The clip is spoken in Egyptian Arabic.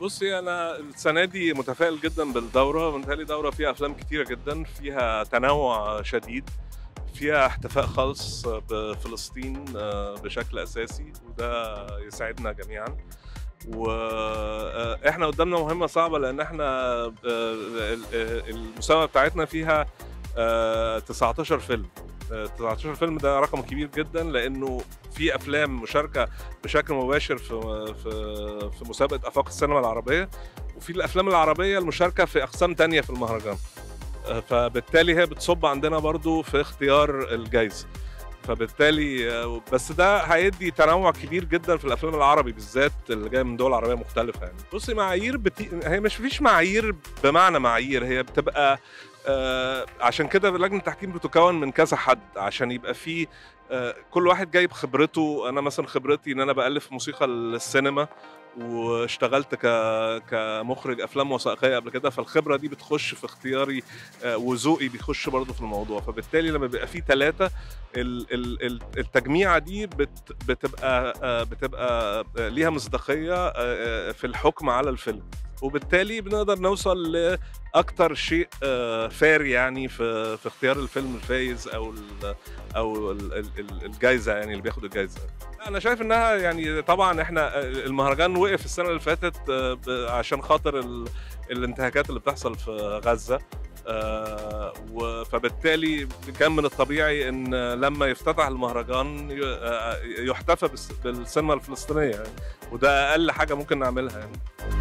بصي انا السنه دي متفائل جدا بالدوره متهيألي دوره فيها افلام كتيره جدا فيها تنوع شديد فيها احتفاء خالص بفلسطين آه، بشكل اساسي وده يسعدنا جميعا واحنا قدامنا مهمه صعبه لان احنا آه، ال- ال- المسابقه بتاعتنا فيها آه، 19 فيلم آه، 19 فيلم ده رقم كبير جدا لانه في افلام مشاركه بشكل مباشر في في في مسابقه افاق السينما العربيه وفي الافلام العربيه المشاركه في اقسام تانية في المهرجان آه، فبالتالي هي بتصب عندنا برضو في اختيار الجايزه فبالتالي آه، بس ده هيدي تنوع كبير جدا في الافلام العربي بالذات اللي جايه من دول عربيه مختلفه يعني بصي معايير بتي... هي مش فيش معايير بمعنى معايير هي بتبقى آه عشان كده لجنه التحكيم بتكون من كذا حد عشان يبقى في آه كل واحد جايب خبرته انا مثلا خبرتي ان انا بالف موسيقى للسينما واشتغلت ك... كمخرج افلام وثائقيه قبل كده فالخبره دي بتخش في اختياري آه، وذوقي بيخش برضه في الموضوع فبالتالي لما بيبقى في ثلاثه التجميعه دي بت... بتبقى آه، بتبقى آه، ليها مصداقيه آه، آه، في الحكم على الفيلم وبالتالي بنقدر نوصل لاكتر شيء آه، فاري يعني في في اختيار الفيلم الفايز او ال او ال- ال- ال- الجايزه يعني اللي بياخد الجايزه انا شايف انها يعني طبعا احنا آه، المهرجان وقف السنه اللي فاتت آه، ب- عشان خاطر ال- الانتهاكات اللي بتحصل في غزه آه، و- فبالتالي كان من الطبيعي ان لما يفتتح المهرجان ي- آه، يحتفى بالس- بالسينما الفلسطينيه يعني وده اقل حاجه ممكن نعملها يعني